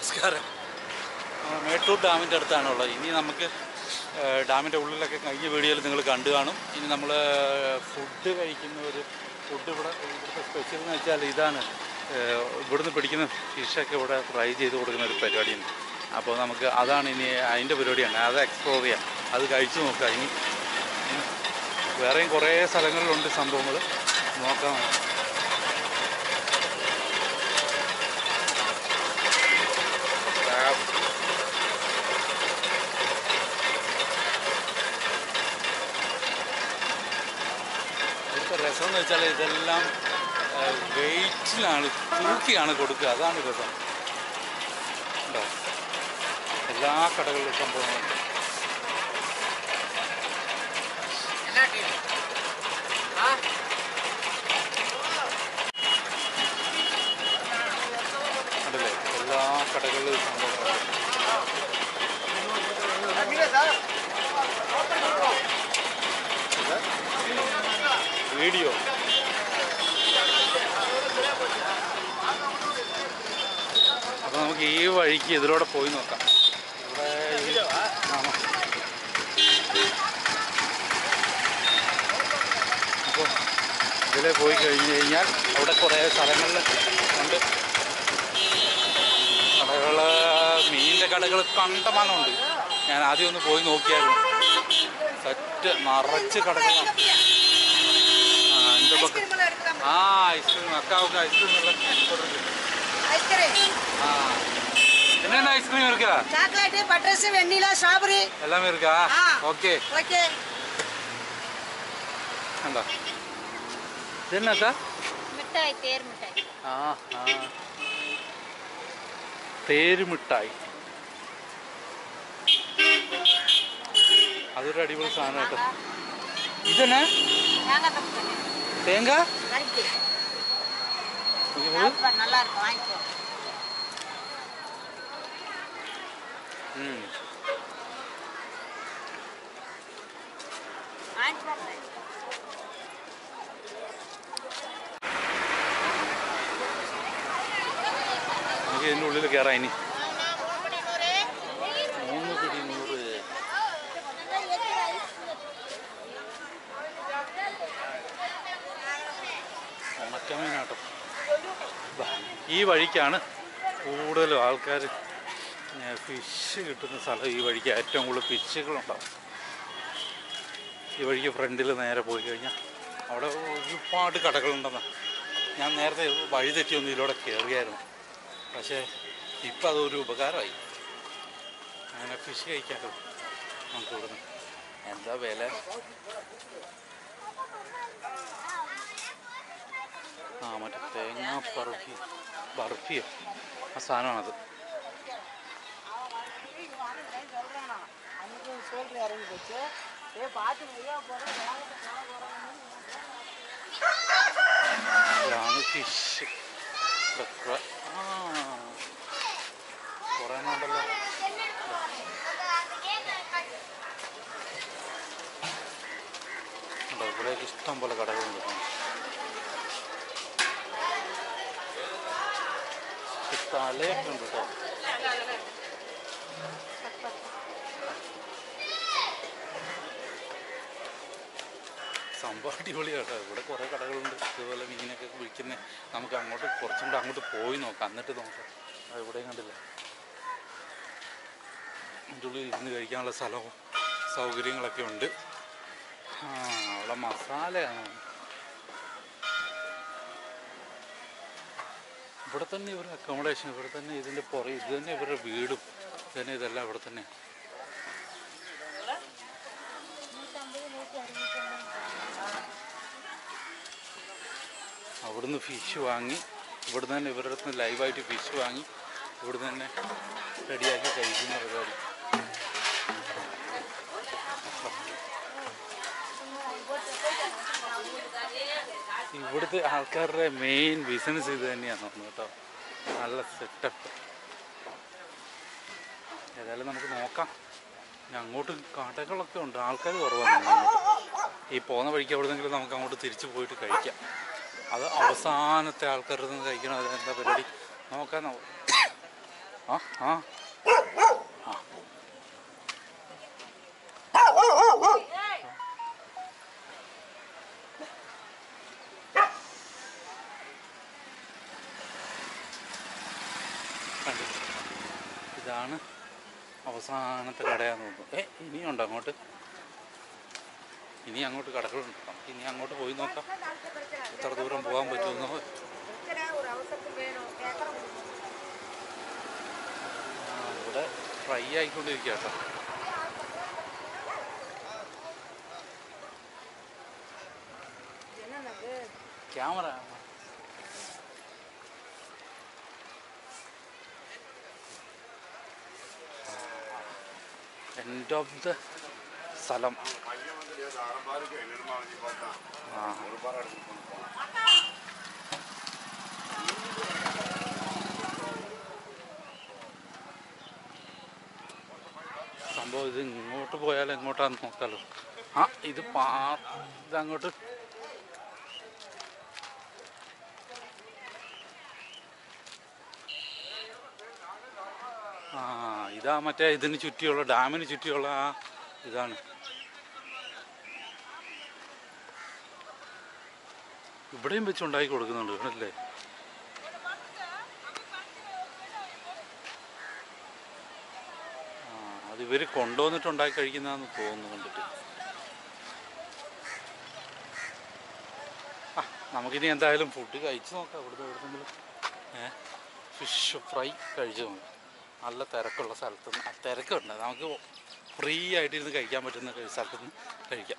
നമസ്കാരം ആ, മേട്ടൂർ ഡാമിൻ്റെ അടുത്താണുള്ളത് ഇനി നമുക്ക് ഡാമിൻ്റെ ഉള്ളിലൊക്കെ കഴിഞ്ഞ വീഡിയോയിൽ നിങ്ങൾ കണ്ടു കാണും ഇനി നമ്മൾ ഫുഡ് കഴിക്കുന്ന ഒരു ഫുഡ് ഇവിടെ ഇവിടുത്തെ സ്പെഷ്യൽ എന്ന് വെച്ചാൽ ഇതാണ് ഏ, ഇവിടുന്ന് പിടിക്കുന്ന ഫിഷൊക്കെ ഇവിടെ ഫ്രൈ ചെയ്ത് കൊടുക്കുന്ന ഒരു പരിപാടിയുണ്ട് അപ്പോൾ നമുക്ക് അതാണ് ഇനി അതിൻ്റെ പരിപാടിയാണ് അത് എക്സ്പ്ലോർ ചെയ്യാം അത് കഴിച്ചു നോക്കാം ഇനി ഇനി വേറെയും കുറേ സ്ഥലങ്ങളിലുണ്ട് സംഭവങ്ങൾ നോക്കാം ഇവിടുത്തെ രസം എന്ന് വെച്ചാൽ ഇതെല്ലാം വെയിറ്റിലാണ് തൂക്കിയാണ് കൊടുക്കുക അതാണ് രസം ഉണ്ടോ എല്ലാ കടകളിലും സംഭവങ്ങളുണ്ട് കണ്ടില്ലേ എല്ലാ കടകളിലും സംഭവങ്ങളുണ്ട് വീഡിയോ അപ്പോൾ നമുക്ക് ഈ വഴിക്ക് ഇതിലൂടെ പോയി നോക്കാം ഇവിടെ ഈ ആണോ അപ്പോൾ ഇതിലെ പോയി കഴിഞ്ഞ് കഴിഞ്ഞാൽ അവിടെ കുറേ സ്ഥലങ്ങളിൽ ഉണ്ട് കടകൾ മീനിൻ്റെ കടകൾ കണ്ടമാനമുണ്ട് ഞാൻ ആദ്യം ഒന്ന് പോയി നോക്കിയായിരുന്നു സെറ്റ് നിറച്ച് കടകളാണ് ആ இந்த பக்கம் ஆ ஐஸ்கிரீம் அக்காவுக்கு ஐஸ்கிரீம் எல்லாம் போடுறது ஐஸ்கிரீம் ஆ என்னென்ன ஐஸ்கிரீம் இருக்கா சாக்லேட்டு பட்டர்ஸ் வெண்ணிலா ஸ்ட்ராபெரி எல்லாமே இருக்கா ஆ. ஓகே ஓகே എന്താ ഇതെന്നാ മിഠായി തേർ മിഠായി ആ ആ തേര് മിഠായി അതൊരു അടിപൊളി സാധനം കേട്ടോ ഇതെന്നാ தேங்காய் தப்பு பண்ணு തേങ്ങ கறிக்கு இது சாப்பிட நல்லா இருக்கும் வாங்கிக்கோ ഉം. வாங்கிட்டு வரேன் നമുക്ക് ഇതിൻ്റെ ഉള്ളിൽ കയറാം ഇനി മൂന്ന് പിടി നൂറ് ഉണക്കമീനാട്ടോ ദാ, ഈ വഴിക്കാണ് കൂടുതലും ആൾക്കാർ ഫിഷ് കിട്ടുന്ന സ്ഥലം ഈ വഴിക്ക് ഏറ്റവും കൂടുതൽ ഫിഷുകളുണ്ടാവും ഈ വഴിക്ക് ഫ്രണ്ടിൽ നേരെ പോയി കഴിഞ്ഞാൽ അവിടെ ഒരുപാട് കടകളുണ്ടെന്ന് ഞാൻ നേരത്തെ വഴി തെറ്റിയൊന്നും ഇതിലൂടെ കയറിയായിരുന്നു പക്ഷേ ഇപ്പം അതൊരു ഉപകാരമായി അങ്ങനെ ഫിഷ് കഴിക്കാമല്ലോ നമുക്ക് ഇവിടുന്ന് എന്താ വില ആ മറ്റേ തേങ്ങ ബർഫി ബർഫിയോ ആ സാധനമാണത് ഇതാണ് ഫിഷ് ആ കുറേ ഉണ്ടല്ലോ ഉണ്ടോ ഇവിടെയൊക്കെ ഇഷ്ടം പോലെ കടകളുണ്ട് പക്ഷെ തലയൊക്കെ ഉണ്ട് കേട്ടോ സംഭവം അടിപൊളിയാട്ടോ ഇവിടെ കുറേ കടകളുണ്ട് ഇതുപോലെ മീനൊക്കെ വിൽക്കുന്ന നമുക്ക് അങ്ങോട്ട് കുറച്ചും കൂടെ അങ്ങോട്ട് പോയി നോക്കാം എന്നിട്ട് നോക്കാം അത് ഇവിടെയും കണ്ടില്ല അതിൻ്റെ ഉള്ളിൽ ഇരുന്ന് കഴിക്കാനുള്ള സ്ഥലവും സൗകര്യങ്ങളൊക്കെ ഉണ്ട് ആ അവിടെ മസാലയാണ് ഇവിടെ തന്നെ ഇവർ അക്കോമഡേഷൻ ഇവിടെ തന്നെ ഇതിൻ്റെ പുറകെ ഇത് തന്നെ ഇവരുടെ വീടും ഇത് തന്നെ ഇതെല്ലാം ഇവിടെ തന്നെ അവിടുന്ന് ഫിഷ് വാങ്ങി ഇവിടുന്ന് തന്നെ ഇവരുടെ അടുത്ത് ലൈവായിട്ട് ഫിഷ് വാങ്ങി ഇവിടുന്ന് തന്നെ റെഡിയാക്കി കഴിക്കുന്ന പരിപാടി ഇവിടുത്തെ ആൾക്കാരുടെ മെയിൻ ബിസിനസ് ഇത് തന്നെയാണ് തോന്നുന്നു കേട്ടോ നല്ല സെറ്റപ്പ് ഏതായാലും നമുക്ക് നോക്കാം ഇനി അങ്ങോട്ട് കടകളൊക്കെ ഉണ്ട് ആൾക്കാർ കുറവാണ് അങ്ങോട്ട് ഈ പോകുന്ന വഴിക്ക് എവിടെന്നെങ്കിലും നമുക്ക് അങ്ങോട്ട് തിരിച്ചു പോയിട്ട് കഴിക്കാം അത് അവസാനത്തെ ആൾക്കാരുടെ നിന്ന് കഴിക്കണം അത് എന്താ പരിപാടി നോക്കാം നമുക്ക് ആ ആ ആ. കണ്ടില്ലേ? ഇതാണ് അവസാനത്തെ കടയാന്ന് തോന്നുന്നു ഏ ഇനിയുണ്ട് അങ്ങോട്ട് ഇനി അങ്ങോട്ട് കടകളുണ്ട് നമുക്ക് ഇനി അങ്ങോട്ട് പോയി നോക്കാം എത്ര ദൂരം പോകാൻ പറ്റുമെന്നോ ஒரு அவசரத்துக்கு வேணும் கேட்கறோம் ആ, ഇവിടെ ഫ്രൈ ആയിക്കൊണ്ടിരിക്കുക കേട്ടോ என்னது ക്യാമറ എൻഡ് ഓഫ് ദ സ്ഥലം ആ സംഭവം ഇത് ഇങ്ങോട്ട് പോയാൽ എങ്ങോട്ടാന്ന് നോക്കാലോ ആ ഇത് പാ ഇതങ്ങോട്ട് ആ ഇതാ മറ്റേ ഇതിന് ചുറ്റിയുള്ള ഡാമിന് ചുറ്റിയുള്ള ആ ഇതാണ് ഇവിടെയും വെച്ച് ഉണ്ടാക്കി കൊടുക്കുന്നുണ്ട് അല്ലേ ആ അത് ഇവർ കൊണ്ടുവന്നിട്ട് ഉണ്ടാക്കി കഴിക്കുന്നതാന്ന് തോന്നുന്നു കണ്ടിട്ട് ആ നമുക്കിനി എന്തായാലും ഫുഡ് കഴിച്ചു നോക്കാം ഇവിടുന്ന് എവിടുന്നെങ്കിലും ഏ ഫിഷ് ഫ്രൈ കഴിച്ചു നോക്കാം നല്ല തിരക്കുള്ള സ്ഥലത്ത് നിന്ന് ആ തിരക്കുണ്ട് നമുക്ക് ഫ്രീ ആയിട്ട് ഇരുന്ന് കഴിക്കാൻ പറ്റുന്ന ഒരു സ്ഥലത്ത് നിന്ന് കഴിക്കാം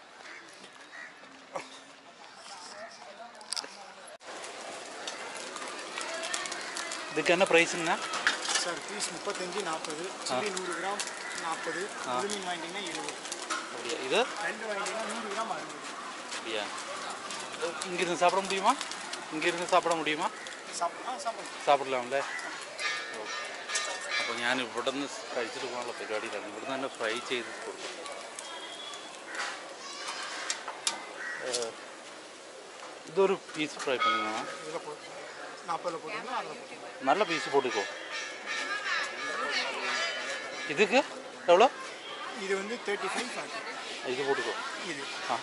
இதுக்கு என்ன ப்ரைஸுங்கண்ணா சார் பீஸ் முப்பத்தஞ்சு நாற்பது சில்லி நூறு கிராம் நாற்பது முழு மீன் வாங்கிட்டீங்கன்னா இருபது அப்படியா இது ரெண்டு வாங்கிட்டீங்கன்னா நூறு கிராம் அறுபது அப்படியா இங்கிருந்து சாப்பிட முடியுமா இங்கிருந்து சாப்பிட முடியுமா சாப்பிட ஆ சாப்பிடுங்க സാപ്പിടലാമല്ലേ അപ്പോൾ ഞാൻ ഇവിടെ നിന്ന് കഴിച്ചിട്ട് പോകാനുള്ള പരിപാടിയിലാണ് ഇവിടെ തന്നെ ഫ്രൈ ചെയ്ത് കൊടുക്കും ഏഹ്, ഇതൊരു പീസ് ഫ്രൈ பண்ணுங்க இதில் போ நாற்பதில் போட்டிங்கன்னா அதில் போட்டுக்கலாம் நல்ல பீஸ் போட்டுக்கோ இதுக்கு எவ்வளோ இது வந்து தேர்ட்டி ஃபைவ் ஃபார்ட்டி இது போட்டுக்கோ இது ஆ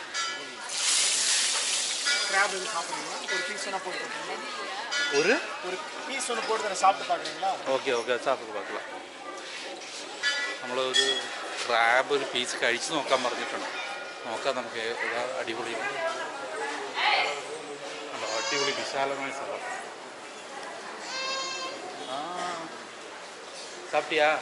கிராப் இது சாப்பிட்றீங்களா ஒரு பீஸ் வேணால் போட்டு பார்த்தீங்களா ஒரு ஒரு பீஸ் ஒன்று போட்டு தரேன் சாப்பிட்டு பார்க்குறீங்களா ഓക്കെ ഓക്കെ സാപ്പിട്ട് പാക്കില്ല നമ്മളൊരു ക്രാബ് ഒരു പീസ് കഴിച്ച് നോക്കാൻ പറഞ്ഞിട്ടുണ്ട് നോക്കാം നമുക്ക് ഏതാ അടിപൊളി കണ്ടോ, അടിപൊളി വിശാലമായ സ്ഥലം ആ സാപ്പിട്ടിയാ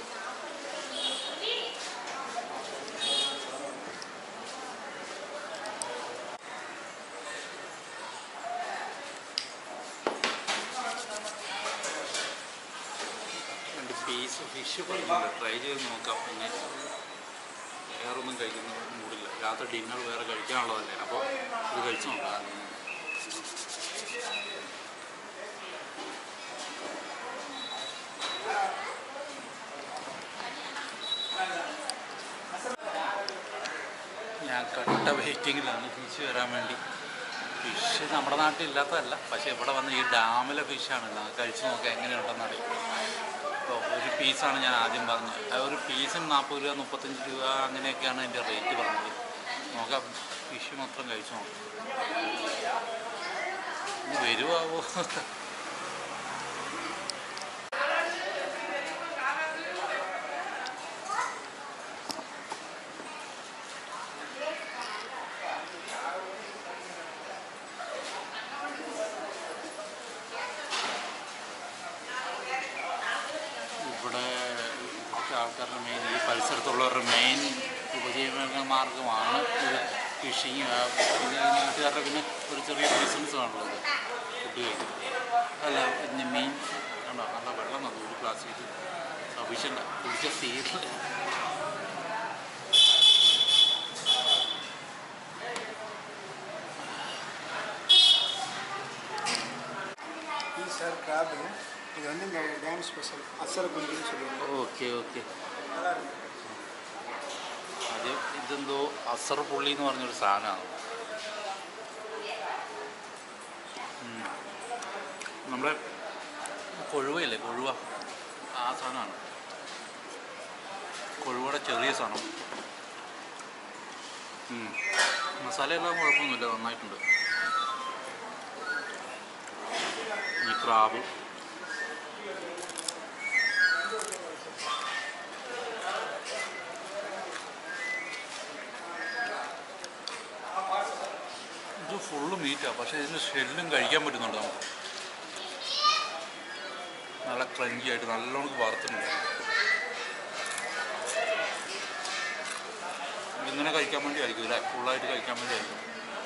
രണ്ട് പീസ് ഫിഷ് പറഞ്ഞിട്ടുണ്ട് ട്രൈ ചെയ്ത് നോക്കാം പിന്നെ വേറൊന്നും കഴിക്കുന്ന മൂടില്ല രാത്രി ഡിന്നർ വേറെ കഴിക്കാനുള്ളതല്ലേ അപ്പോൾ ഇത് കഴിച്ച് നോക്കാം ഞാൻ കട്ട വെയിറ്റിങ്ങിലാണ് ഫിഷ് വരാൻ വേണ്ടി ഫിഷ് നമ്മുടെ നാട്ടിൽ ഇല്ലാത്തതല്ല പക്ഷേ ഇവിടെ വന്ന് ഈ ഡാമിലെ ഫിഷാണ് ഞാൻ കഴിച്ച് നോക്കാം എങ്ങനെയുണ്ടെന്ന് അറിയാം ഇപ്പോൾ ഒരു പീസാണ് ഞാൻ ആദ്യം പറഞ്ഞത് ആ ഒരു പീസിന് നാൽപ്പത് രൂപ മുപ്പത്തഞ്ച് രൂപ അങ്ങനെയൊക്കെയാണ് എൻ്റെ റേറ്റ് പറഞ്ഞത് നോക്കാം ഫിഷ് മാത്രം കഴിച്ച് നോക്കാം ഇനി വരുവാവോ ഇവിടെ ഇവിടുത്തെ ആൾക്കാരുടെ മെയിൻ ഈ പരിസരത്തുള്ളവരുടെ മെയിൻ ഉപജീവന മാർഗമാണ് ഇത് ഫിഷിങ് പിന്നെ ഈ നാട്ടുകാരുടെ പിന്നെ ഒരു ചെറിയ ബിസിനസ് ആണുള്ളത് ഫുഡ് കഴിക്കുന്നത് അല്ല പിന്നെ മീൻ കണ്ടോ നല്ല വെള്ളം വന്നു ഒരു ഗ്ലാസ്സിൽ സഫീഷ്യൻ്റ് കുടിച്ച തീർന്നില്ല பீஸ் சார் கிராப் இது வந்து இந்த டேம் ஸ்பெஷல் அசர குஞ்சுன்னு சொல்லுவாங்க ഓക്കെ ഓക്കെ நல்லா இருக்கு അത് ഇതെന്തോ അസർ പുള്ളി എന്ന് പറഞ്ഞൊരു സാധനമാണ് ഉം. നമ്മുടെ കൊഴുവയില്ലേ കൊഴുവ ആ സാധനമാണ് കൊഴുവട ചെറിയ സാധനം ഉം. മസാലയെല്ലാം കുഴപ്പമൊന്നുമില്ല നന്നായിട്ടുണ്ട് ഈ ക്രാബ് ഇത് ഫുള്ള് മീറ്റാണ് പക്ഷേ ഇതിന് ഷെല്ലും കഴിക്കാൻ പറ്റുന്നുണ്ട് നമുക്ക് നല്ല ക്രഞ്ചി ആയിട്ട് നല്ലോണം വറുത്തുണ്ട് ഇങ്ങനെ കഴിക്കാൻ വേണ്ടി ആയിരിക്കും അല്ലേ ഫുള്ളായിട്ട് കഴിക്കാൻ വേണ്ടി ആയിരിക്കും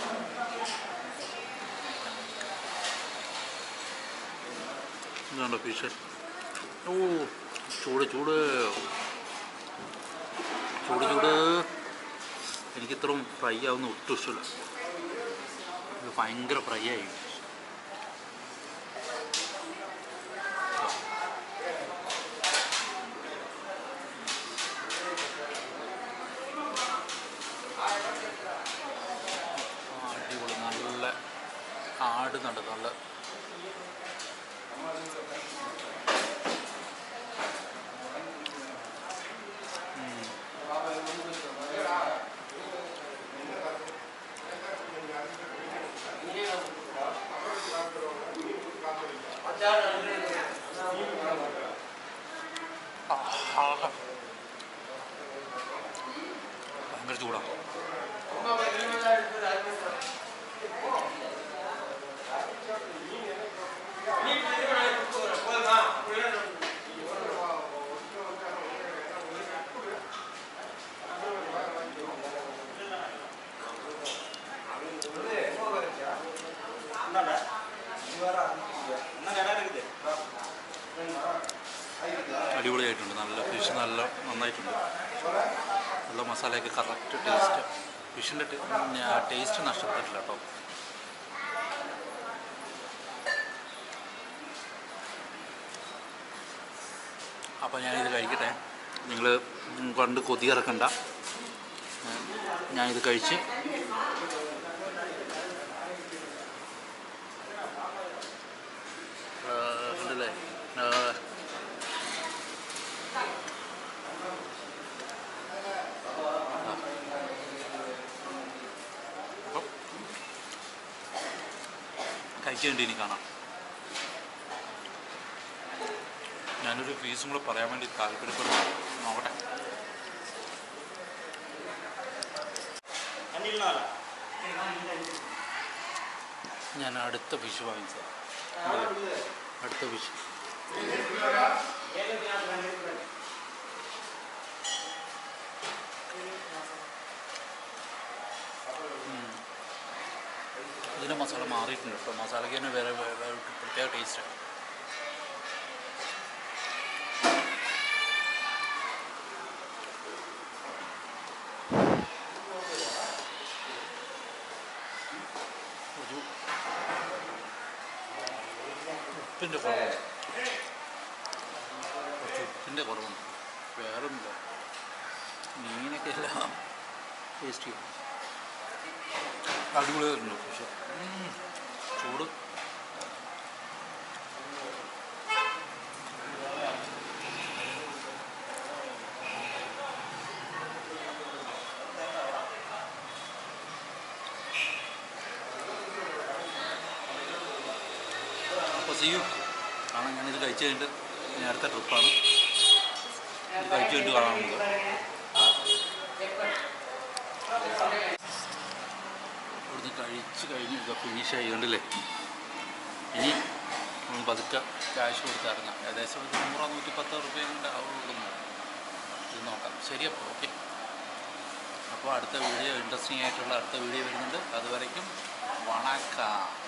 ഇതുണ്ടോ ഫിഷ് ഓ ചൂട് ചൂട് ചൂട് ചൂട് എനിക്കിത്രയും ഫ്രൈ ആവുന്ന ഒട്ടും ഇഷ്ടമില്ല ഇത് ഭയങ്കര ഫ്രൈ ആയി ആ, അടിപൊളി നല്ല ആടുന്നുണ്ട് നല്ല ഉം. ആഹാ. ഭയങ്കര ചൂടാണ് അടിപൊളിയായിട്ടുണ്ട് നല്ല ഫിഷ് നല്ല നന്നായിട്ടുണ്ട് നല്ല മസാലയൊക്കെ കറക്റ്റ് ടേസ്റ്റ് ഫിഷിൻ്റെ ടേസ്റ്റ് നഷ്ടപ്പെട്ടിട്ടില്ല കേട്ടോ അപ്പോൾ ഞാനിത് കഴിക്കട്ടെ നിങ്ങൾ കണ്ട് കൊതി ഇറക്കണ്ട ഞാനിത് കഴിച്ച് ആ, ഉണ്ടല്ലേ ആ, അപ്പം കഴിക്കേണ്ടി ഇനി കാണാം ഞാനൊരു ഫീസും കൂടെ പറയാൻ വേണ്ടി താല്പര്യപ്പെടുന്നു നോക്കട്ടെ ഞാൻ അടുത്ത ഫിഷ് വാങ്ങിച്ചത് അടുത്ത ഫിഷ് ഇതിൻ്റെ മസാല മാറിയിട്ടുണ്ട് കേട്ടോ മസാലയ്ക്ക് തന്നെ വേറെ വേ- വേറെ ഒരു പ്രത്യേക ടേസ്റ്റാണ് ഒരു ഉപ്പിൻ്റെ കുറവുണ്ട് കുറച്ച് ഉപ്പിൻ്റെ കുറവുണ്ട് വേറെ ഒന്നുമില്ല മീനൊക്കെ എല്ലാം ടേസ്റ്റ് ചെയ്യും അടിപൊളിയായിട്ടുണ്ട് പക്ഷെ ചൂട് അപ്പോൾ സി യു കാരണം ഞാനിത് കഴിച്ച് കഴിഞ്ഞിട്ട് ഇനി അടുത്ത ട്രിപ്പാണ് ഇത് കഴിച്ച് കഴിഞ്ഞിട്ട് കാണാം നമുക്ക് ഇവിടുന്ന് കഴിച്ച് കഴിഞ്ഞ് ഇതൊക്കെ ഫിനിഷ് ആയിക്കൊണ്ടല്ലേ ഇനി നമ്മൾ പതുക്കെ ക്യാഷ് കൊടുത്ത് ഇറങ്ങാം ഏകദേശം ഒരു നൂറോ നൂറ്റി പത്തോ റുപ്യ കൊണ്ട് ആവുള്ളൂ ഇത് നോക്കാം ശരി അപ്പോൾ ഓക്കെ അപ്പോൾ അടുത്ത വീഡിയോ ഇൻട്രസ്റ്റിംഗ് ആയിട്ടുള്ള അടുത്ത വീഡിയോ വരുന്നുണ്ട് അതുവരയ്ക്കും വണക്കാം